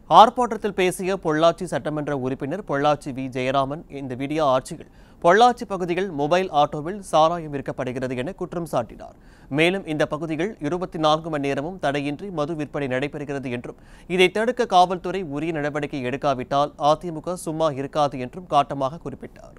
ஆர்ப்பாட்டத்தில் பேசிய பொள்ளாச்சி சட்டமன்ற உறுப்பினர் பொள்ளாச்சி வி ஜெயராமன் இந்த வீடியோ ஆட்சியில் பொள்ளாச்சி பகுதியில் மொபைல் ஆட்டோவில் சாராயம் விற்கப்படுகிறது என குற்றம் சாட்டினார் மேலும் இந்த பகுதியில் இருபத்தி நான்கு மணி நேரமும் தடையின்றி மது விற்பனை நடைபெறுகிறது என்றும் இதை தடுக்க காவல்துறை உரிய நடவடிக்கை எடுக்காவிட்டால் அதிமுக சும்மா இருக்காது என்றும் காட்டமாக குறிப்பிட்டார்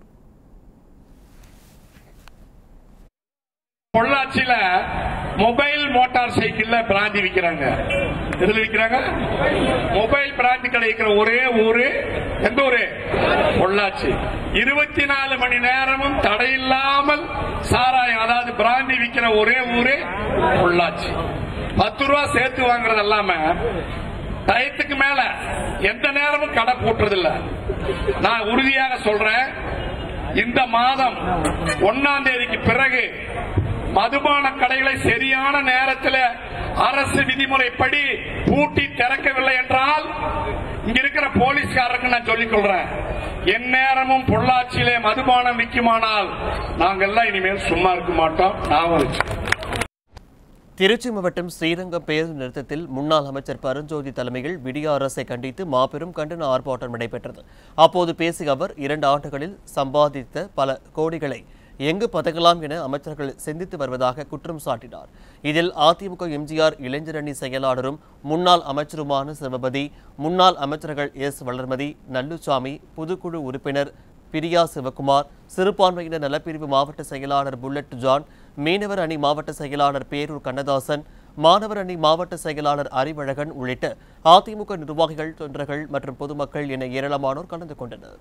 பொள்ளாச்சியில மொபைல் மோட்டார் சைக்கிள்ல பிராந்தி விக்கிறாங்க எதுல விக்கிறாங்க மொபைல் பிராந்தி கடை விக்கிற ஒரே ஊரு எந்த ஊரு பொள்ளாச்சி இருபத்தி நாலு மணி நேரமும் தடையில்லாமல் சாராயம் அதாவது பிராந்தி விக்கிற ஒரே ஊரு பொள்ளாச்சி பத்து ரூபா சேர்த்து வாங்குறது இல்லாம டயத்துக்கு மேல எந்த நேரமும் கடை பூட்டுறது இல்ல நான் உறுதியாக சொல்றேன் இந்த மாதம் ஒன்னாம் தேதிக்கு பிறகு மதுபான கடைகளை சரியான நேரத்தில் அரசு விதிமுறைப்படி பூட்டி திறக்கவில்லை என்றால் இங்க இருக்கிற போலீஸ்காரருக்கு நான் சொல்லிக் கொள்றேன் எந்நேரமும் பொள்ளாச்சியிலே மதுபானம் விற்குமானால் நாங்கெல்லாம் இனிமேல் சும்மா இருக்க மாட்டோம் ஞாபகம் வச்சு திருச்சி மாவட்டம் ஸ்ரீரங்கம் பேருந்து நிறுத்தத்தில் முன்னாள் அமைச்சர் பரஞ்சோதி தலைமையில் விடிய அரசை கண்டித்து மாபெரும் கண்டன ஆர்ப்பாட்டம் நடைபெற்றது அப்போது பேசிய அவர் இரண்டு ஆண்டுகளில் சம்பாதித்த பல கோடிகளை எங்கு பதகலாம் என அமைச்சர்கள் சிந்தித்து வருவதாக குற்றம் சாட்டினார் இதில் அதிமுக எம்ஜிஆர் இளைஞரணி செயலாளரும் முன்னாள் அமைச்சருமான சிவபதி முன்னாள் அமைச்சர்கள் எஸ் வளர்மதி நல்லுசாமி புதுக்குழு உறுப்பினர் பிரியா சிவகுமார் சிறுபான்மையினர் நலப்பிரிவு மாவட்ட செயலாளர் புல்லட் ஜான் மீனவர் அணி மாவட்ட செயலாளர் பேரூர் கண்ணதாசன் மாணவர் அணி மாவட்ட செயலாளர் அறிவழகன் உள்ளிட்ட அதிமுக நிர்வாகிகள் தொண்டர்கள் மற்றும் பொதுமக்கள் என ஏராளமானோர் கலந்து கொண்டனர்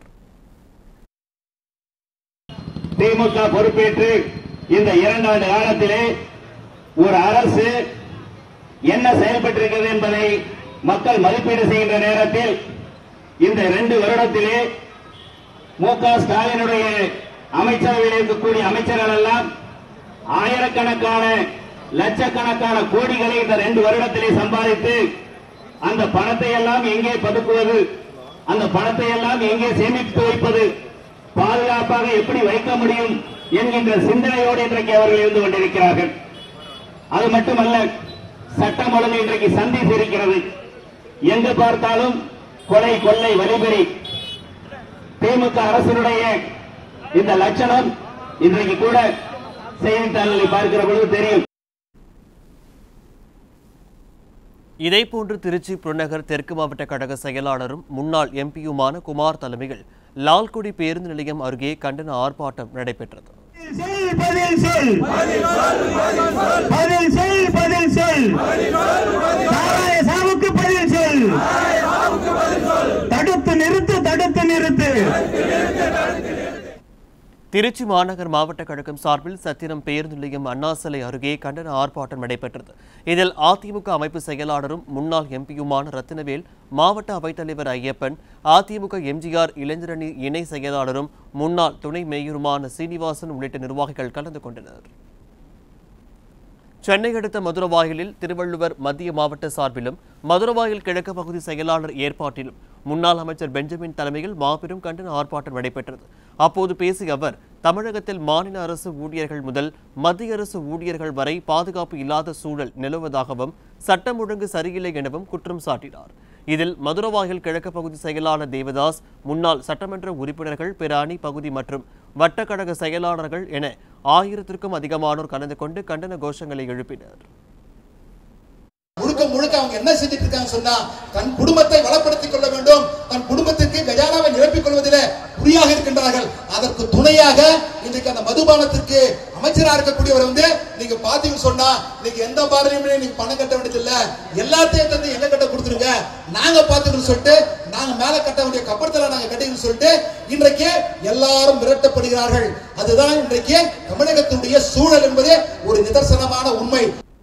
திமுக பொறுப்பேற்று இந்த இரண்டாண்டு காலத்திலே ஒரு அரசு என்ன செயல்பட்டிருக்கிறது என்பதை மக்கள் மதிப்பீடு செய்கின்ற நேரத்தில் இந்த இரண்டு வருடத்திலே மு க ஸ்டாலினுடைய அமைச்சரவையில் இருக்கக்கூடிய அமைச்சர்கள் எல்லாம் ஆயிரக்கணக்கான லட்சக்கணக்கான கோடிகளை இந்த ரெண்டு வருடத்திலே சம்பாதித்து அந்த பணத்தை எல்லாம் எங்கே பதுக்குவது அந்த பணத்தை எல்லாம் எங்கே சேமித்து வைப்பது பாதுகாப்பாக எப்படி வைக்க முடியும் என்கின்ற சிந்தனையோடு இன்றைக்கு அவர்கள் இருந்து கொண்டிருக்கிறார்கள் அது மட்டுமல்ல சட்டம் ஒழுங்கு இன்றைக்கு சந்தித்து இருக்கிறது எங்கு பார்த்தாலும் கொலை கொள்ளை வழிபறி திமுக அரசினுடைய இந்த லட்சணம் இன்றைக்கு கூட செய்தித்தாள்களை பார்க்கிற பொழுது தெரியும் இதேபோன்று திருச்சி புறநகர் தெற்கு மாவட்ட கழக செயலாளரும் முன்னாள் எம்பியுமான குமார் தலைமையில் லால்குடி பேருந்து நிலையம் அருகே கண்டன ஆர்ப்பாட்டம் நடைபெற்றது பதில் சொல் பதில் சொல் பதில் சொல் சாராய சாவுக்கு பதில் சொல் தடுத்து நிறுத்து தடுத்து நிறுத்து திருச்சி மாநகர் மாவட்ட கழகம் சார்பில் சத்திரம் பேருந்து நிலையம் அண்ணா சிலை அருகே கண்டன ஆர்ப்பாட்டம் நடைபெற்றது இதில் அதிமுக அமைப்பு செயலாளரும் முன்னாள் எம்பியுமான ரத்தினவேல் மாவட்ட அவைத்தலைவர் ஐயப்பன் அதிமுக எம்ஜிஆர் இளைஞரணி இணை செயலாளரும் முன்னாள் துணை மேயருமான சீனிவாசன் உள்ளிட்ட நிர்வாகிகள் கலந்து கொண்டனர் சென்னை அடுத்த மதுரவாயலில் திருவள்ளுவர் மத்திய மாவட்ட சார்பிலும் மதுரவாயல் கிழக்கு பகுதி செயலாளர் ஏற்பாட்டிலும் முன்னாள் அமைச்சர் பெஞ்சமின் தலைமையில் மாபெரும் கண்டன ஆர்ப்பாட்டம் நடைபெற்றது அப்போது பேசிய அவர் தமிழகத்தில் மாநில அரசு ஊழியர்கள் முதல் மத்திய அரசு ஊழியர்கள் வரை பாதுகாப்பு இல்லாத சூழல் நிலவுவதாகவும் சட்டம் ஒழுங்கு சரியில்லை எனவும் குற்றம் சாட்டினார் இதில் மதுரவாயல் கிழக்கு பகுதி செயலாளர் தேவதாஸ் முன்னாள் சட்டமன்ற உறுப்பினர்கள் பிற அணி பகுதி மற்றும் வட்டக்கழக செயலாளர்கள் என ஆயிரத்திற்கும் அதிகமானோர் கலந்து கொண்டு கண்டன கோஷங்களை எழுப்பினர் முழுக்க முழுக்க அவங்க என்ன செஞ்சுட்டு இருக்காங்க சொன்னா தன் குடும்பத்தை வளப்படுத்திக் கொள்ள வேண்டும் தன் குடும்பத்திற்கு கஜானாவை நிரப்பிக் கொள்வதிலே குறியாக இருக்கின்றார்கள் அதற்கு துணையாக இன்றைக்கு அந்த மதுபானத்திற்கு அமைச்சரா இருக்கக்கூடியவர் வந்து நீங்க பாத்தீங்கன்னு சொன்னா நீங்க எந்த பாரதியுமே நீங்க பணம் கட்ட வேண்டியது இல்ல எல்லாத்தையும் தந்து எங்க கட்ட கொடுத்துருங்க நாங்க பாத்துக்கணும் சொல்லிட்டு நாங்க மேல கட்ட வேண்டிய கப்படத்துல நாங்க கட்டிக்கணும் சொல்லிட்டு இன்றைக்கு எல்லாரும் மிரட்டப்படுகிறார்கள் அதுதான் இன்றைக்கு தமிழகத்தினுடைய சூழல் என்பது ஒரு நிதர்சனமான உண்மை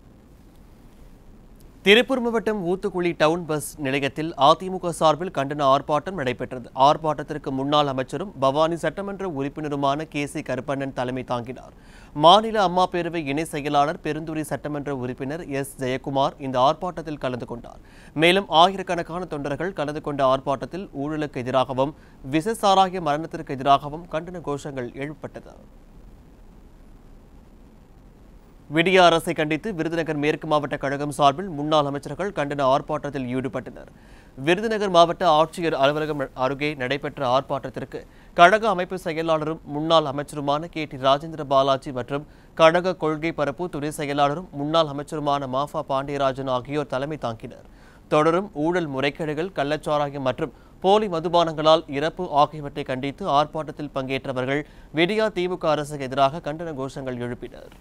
திருப்பூர் மாவட்டம் ஊத்துக்குளி டவுன் பஸ் நிலையத்தில் அதிமுக சார்பில் கண்டன ஆர்ப்பாட்டம் நடைபெற்றது ஆர்ப்பாட்டத்திற்கு முன்னாள் அமைச்சரும் பவானி சட்டமன்ற உறுப்பினருமான கே சி கருப்பண்ணன் தலைமை தாங்கினார் மாநில அம்மா பேரவை இணை செயலாளர் பெருந்துறை சட்டமன்ற உறுப்பினர் எஸ் ஜெயக்குமார் இந்த ஆர்ப்பாட்டத்தில் கலந்து கொண்டார் மேலும் ஆயிரக்கணக்கான தொண்டர்கள் கலந்து கொண்ட ஆர்ப்பாட்டத்தில் ஊழலுக்கு எதிராகவும் விசசாராய மரணத்திற்கு எதிராகவும் கண்டன கோஷங்கள் எழுப்பப்பட்டது விடிய அரசை கண்டித்து விருதுநகர் மேற்கு மாவட்ட கழகம் சார்பில் முன்னாள் அமைச்சர்கள் கண்டன ஆர்ப்பாட்டத்தில் ஈடுபட்டனர் விருதுநகர் மாவட்ட ஆட்சியர் அலுவலகம் அருகே நடைபெற்ற ஆர்ப்பாட்டத்திற்கு கழக அமைப்பு செயலாளரும் முன்னாள் அமைச்சருமான கே டி ராஜேந்திர பாலாஜி மற்றும் கழக கொள்கை பரப்பு துணை செயலாளரும் முன்னாள் அமைச்சருமான மாஃபா பாண்டியராஜன் ஆகியோர் தலைமை தாங்கினர் தொடரும் ஊழல் முறைகேடுகள் கள்ளச்சாராயம் மற்றும் போலி மதுபானங்களால் இறப்பு ஆகியவற்றை கண்டித்து ஆர்ப்பாட்டத்தில் பங்கேற்றவர்கள் விடியா திமுக அரசுக்கு எதிராக கண்டன கோஷங்கள் எழுப்பினர்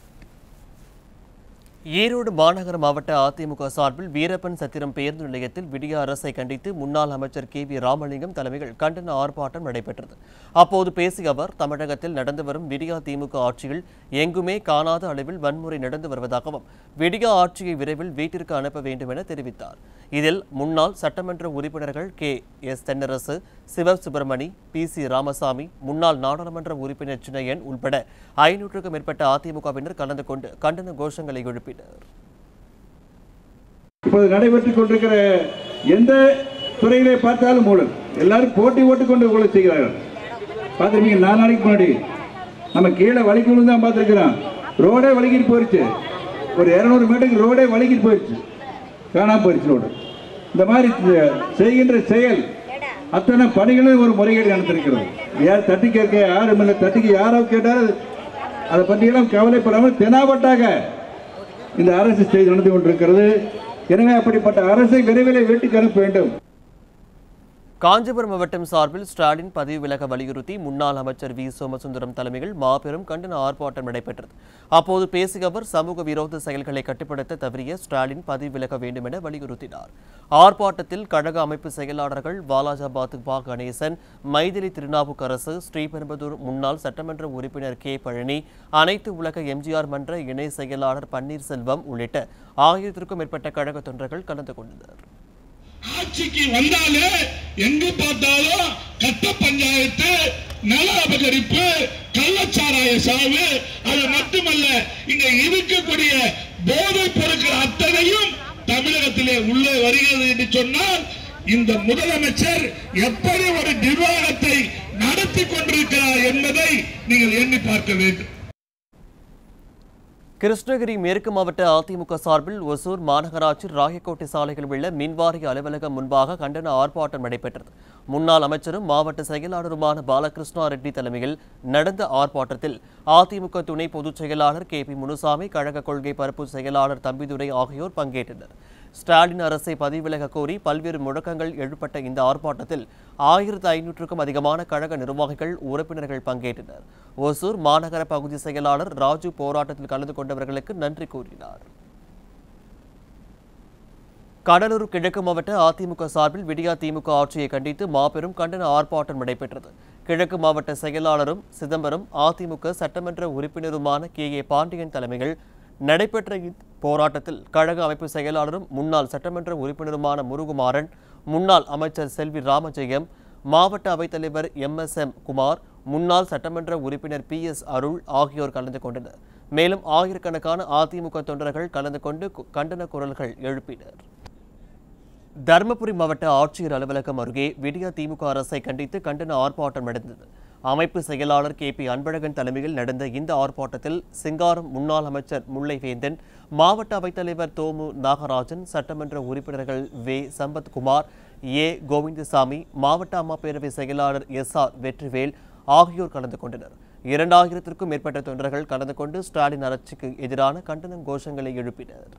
ஈரோடு மாநகர மாவட்ட அதிமுக சார்பில் வீரப்பன் சத்திரம் பேருந்து நிலையத்தில் விடிய அரசை கண்டித்து முன்னாள் அமைச்சர் கே வி ராமலிங்கம் தலைமையில் கண்டன ஆர்ப்பாட்டம் நடைபெற்றது அப்போது பேசிய அவர் தமிழகத்தில் நடந்து வரும் விடியா திமுக ஆட்சியில் எங்குமே காணாத அளவில் வன்முறை நடந்து வருவதாகவும் விடியா ஆட்சியை விரைவில் வீட்டிற்கு அனுப்ப வேண்டும் என தெரிவித்தார் இதில் முன்னாள் சட்டமன்ற உறுப்பினர்கள் K S Thennarasu Siva Subramani P C Ramasamy முன்னாள் நாடாளுமன்ற உறுப்பினர் சின்னையன் உள்பட ஐநூற்றுக்கும் மேற்பட்ட அதிமுகவினர் கலந்து கொண்டு கண்டன கோஷங்களை எழுப்பினர் இப்போது நடைபெற்றுக் கொண்டிருக்கிற எந்த துறையிலே பார்த்தாலும் ஊழல் எல்லாரும் போட்டி போட்டுக் கொண்டு ஊழல் செய்கிறார்கள் பார்த்துருப்பீங்க நாலு நாளைக்கு முன்னாடி நம்ம கீழே வலிக்கணும் தான் பார்த்துருக்கிறோம் ரோடே வலிக்கிட்டு போயிடுச்சு ஒரு இரநூறு மீட்டருக்கு ரோடே வலிக்கிட்டு போயிடுச்சு காணாம போயிடுச்சு ரோடு இந்த மாதிரி செ- செய்கின்ற செயல் அத்தனை பணிகளும் ஒரு முறைகேடு நடந்திருக்கிறது யார் தட்டி கேட்க யாரும் இல்லை தட்டிக்கு யாரோ கேட்டாலும் அதை பற்றியெல்லாம் கவலைப்படாமல் தெனாவட்டாக இந்த அரசு செய்து நடந்து கொண்டிருக்கிறது எனவே அப்படிப்பட்ட அரசை விரைவில் வீட்டுக்கு அனுப்ப வேண்டும் காஞ்சிபுரம் மாவட்டம் சார்பில் ஸ்டாலின் பதவி விலக வலியுறுத்தி முன்னாள் அமைச்சர் வி சோமசுந்தரம் தலைமையில் மாபெரும் கண்டன ஆர்ப்பாட்டம் நடைபெற்றது அப்போது பேசிய அவர் சமூக விரோத செயல்களை கட்டுப்படுத்த தவறிய ஸ்டாலின் பதவி விலக வேண்டும் என வலியுறுத்தினார் ஆர்ப்பாட்டத்தில் கழக அமைப்பு செயலாளர்கள் வாலாஜாபாத் பா கணேசன் மைதிலி திருநாவுக்கரசு ஸ்ரீபெரும்புதூர் முன்னாள் சட்டமன்ற உறுப்பினர் கே பழனி அனைத்து உலக எம்ஜிஆர் மன்ற இணை செயலாளர் பன்னீர்செல்வம் உள்ளிட்ட ஆயிரத்திற்கும் மேற்பட்ட கழக தொண்டர்கள் கலந்து கொண்டனர் ஆட்சிக்கு வந்தாலே எங்கு பார்த்தாலும் கட்ட பஞ்சாயத்து நல அபகரிப்பு கள்ளச்சாராய சாவு அது மட்டுமல்ல இங்க இருக்கக்கூடிய போதைப் பொருட்கள் அத்தனையும் தமிழகத்திலே உள்ளே வருகிறது என்று சொன்னால் இந்த முதலமைச்சர் எப்படி ஒரு நிர்வாகத்தை நடத்தி கொண்டிருக்கிறார் என்பதை நீங்கள் எண்ணி பார்க்க வேண்டும் கிருஷ்ணகிரி மேற்கு மாவட்ட அதிமுக சார்பில் ஒசூர் மாநகராட்சி ராயக்கோட்டை சாலையில் உள்ள மின்வாரிய அலுவலகம் முன்பாக கண்டன ஆர்ப்பாட்டம் நடைபெற்றது முன்னாள் அமைச்சரும் மாவட்ட செயலாளருமான பாலகிருஷ்ணா ரெட்டி தலைமையில் நடந்த ஆர்ப்பாட்டத்தில் அதிமுக துணை பொதுச் செயலாளர் கே பி முனுசாமி கழக கொள்கை பரப்பு செயலாளர் தம்பிதுரை ஆகியோர் பங்கேற்றனர் ஸ்டாலின் அரசை பதிவிலக கோரி பல்வேறு முழக்கங்கள் எழுப்பட்ட இந்த ஆர்ப்பாட்டத்தில் ஆயிரத்து ஐநூற்றுக்கும் அதிகமான கழக நிர்வாகிகள் உறுப்பினர்கள் பங்கேற்றனர் ஒசூர் மாநகர பகுதி செயலாளர் ராஜு போராட்டத்தில் கலந்து கொண்டவர்களுக்கு நன்றி கூறினார் கடலூர் கிழக்கு மாவட்ட அதிமுக சார்பில் விடியா திமுக ஆட்சியை கண்டித்து மாபெரும் கண்டன ஆர்ப்பாட்டம் நடைபெற்றது கிழக்கு மாவட்ட செயலாளரும் சிதம்பரம் அதிமுக சட்டமன்ற உறுப்பினருமான கே ஏ பாண்டியன் தலைமையில் நடைபெற்ற இப்போராட்டத்தில் கழக அமைப்பு செயலாளரும் முன்னாள் சட்டமன்ற உறுப்பினருமான முருகுமாறன் முன்னாள் அமைச்சர் செல்வி ராமஜெயம் மாவட்ட அவைத்தலைவர் எம் எஸ் எம் குமார் முன்னாள் சட்டமன்ற உறுப்பினர் பி எஸ் அருள் ஆகியோர் கலந்து கொண்டனர் மேலும் ஆயிரக்கணக்கான அதிமுக தொண்டர்கள் கலந்து கொண்டு கு- கண்டன குரல்கள் எழுப்பினர் தருமபுரி மாவட்ட ஆட்சியர் அலுவலகம் அருகே விடியா திமுக அரசை கண்டித்து கண்டன ஆர்ப்பாட்டம் நடந்தது அமைப்பு செயலாளர் கே பி அன்பழகன் தலைமையில் நடந்த இந்த ஆர்ப்பாட்டத்தில் சிங்காரம் முன்னாள் அமைச்சர் முல்லைவேந்தன் மாவட்ட அவைத்தலைவர் தோமு நாகராஜன் சட்டமன்ற உறுப்பினர்கள் வே சம்பத்குமார் ஏ கோவிந்தசாமி மாவட்ட அம்மா பேரவை செயலாளர் எஸ் ஆர் வெற்றிவேல் ஆகியோர் கலந்து கொண்டனர் இரண்டாயிரத்திற்கும் மேற்பட்ட தொண்டர்கள் கலந்து கொண்டு ஸ்டாலின் அரசுக்கு எதிரான கண்டன கோஷங்களை எழுப்பினர்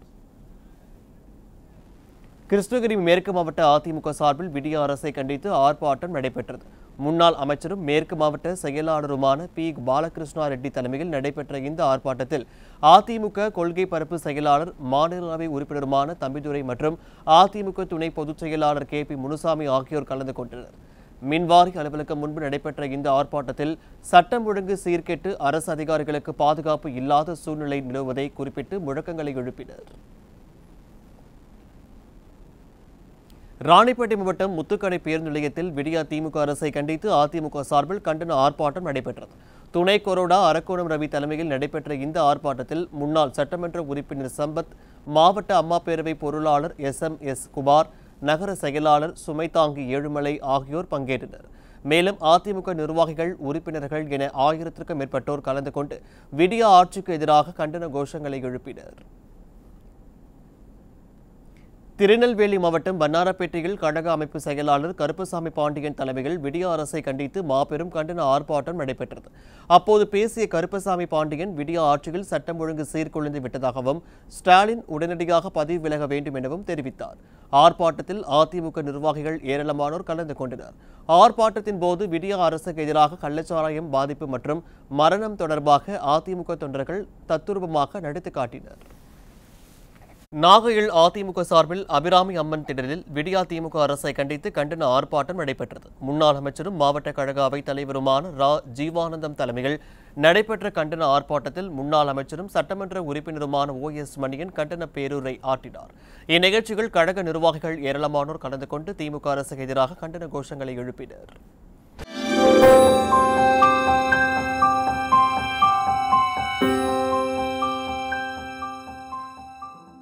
கிருஷ்ணகிரி மேற்கு மாவட்ட அதிமுக சார்பில் விடிய அரசை கண்டித்து ஆர்ப்பாட்டம் நடைபெற்றது முன்னாள் அமைச்சரும் மேற்கு மாவட்ட செயலாளருமான பி பாலகிருஷ்ணா ரெட்டி தலைமையில் நடைபெற்ற இந்த ஆர்ப்பாட்டத்தில் அதிமுக கொள்கை பரப்பு செயலாளர் மாநிலங்களவை உறுப்பினருமான தம்பிதுரை மற்றும் அதிமுக துணை பொதுச் செயலாளர் கே பி முனுசாமி ஆகியோர் கலந்து கொண்டனர் மின்வாரி அலுவலகம் முன்பு நடைபெற்ற இந்த ஆர்ப்பாட்டத்தில் சட்டம் ஒழுங்கு சீர்கெட்டு அரசு அதிகாரிகளுக்கு பாதுகாப்பு இல்லாத சூழ்நிலை நிலவுவதை குறிப்பிட்டு முழக்கங்களை எழுப்பினர் ராணிப்பேட்டை மாவட்டம் முத்துக்கடை பேருந்து நிலையத்தில் விடியா திமுக அரசை கண்டித்து அதிமுக சார்பில் கண்டன ஆர்ப்பாட்டம் நடைபெற்றது துணை கொரோடா அரக்கோணம் ரவி தலைமையில் நடைபெற்ற இந்த ஆர்ப்பாட்டத்தில் முன்னாள் சட்டமன்ற உறுப்பினர் சம்பத் மாவட்ட அம்மா பேரவை பொருளாளர் எஸ் எம் எஸ் குமார் நகர செயலாளர் சுமைதாங்கி ஏழுமலை ஆகியோர் பங்கேற்றனர் மேலும் அதிமுக நிர்வாகிகள் உறுப்பினர்கள் என ஆயிரத்திற்கும் மேற்பட்டோர் கலந்து கொண்டு விடியா ஆட்சிக்கு எதிராக கண்டன கோஷங்களை எழுப்பினர் திருநெல்வேலி மாவட்டம் பன்னாரப்பேட்டையில் கழக அமைப்பு செயலாளர் கருப்பசாமி பாண்டியன் தலைமையில் விடிய அரசை கண்டித்து மாபெரும் கண்டன ஆர்ப்பாட்டம் நடைபெற்றது அப்போது பேசிய கருப்பசாமி பாண்டியன் விடிய ஆட்சியில் சட்டம் ஒழுங்கு சீர்குலைந்து விட்டதாகவும் ஸ்டாலின் உடனடியாக பதவி விலக வேண்டும் எனவும் தெரிவித்தார் ஆர்ப்பாட்டத்தில் அதிமுக நிர்வாகிகள் ஏராளமானோர் கலந்து கொண்டனர் ஆர்ப்பாட்டத்தின் போது விடிய அரசுக்கு எதிராக கள்ளச்சாராயம் பாதிப்பு மற்றும் மரணம் தொடர்பாக அதிமுக தொண்டர்கள் தத்துரூபமாக நடித்து காட்டினர் நாகையில் அதிமுக சார்பில் அபிராமி அம்மன் திடலில் விடியா திமுக அரசை கண்டித்து கண்டன ஆர்ப்பாட்டம் நடைபெற்றது முன்னாள் அமைச்சரும் மாவட்ட கழக அவைத் தலைவருமான ரா ஜீவானந்தம் தலைமையில் நடைபெற்ற கண்டன ஆர்ப்பாட்டத்தில் முன்னாள் அமைச்சரும் சட்டமன்ற உறுப்பினருமான ஓ எஸ் மணியன் கண்டன பேருரை ஆற்றினார் இந்நிகழ்ச்சியில் கழக நிர்வாகிகள் ஏராளமானோர் கலந்து கொண்டு திமுக அரசுக்கு எதிராக கண்டன கோஷங்களை எழுப்பினர்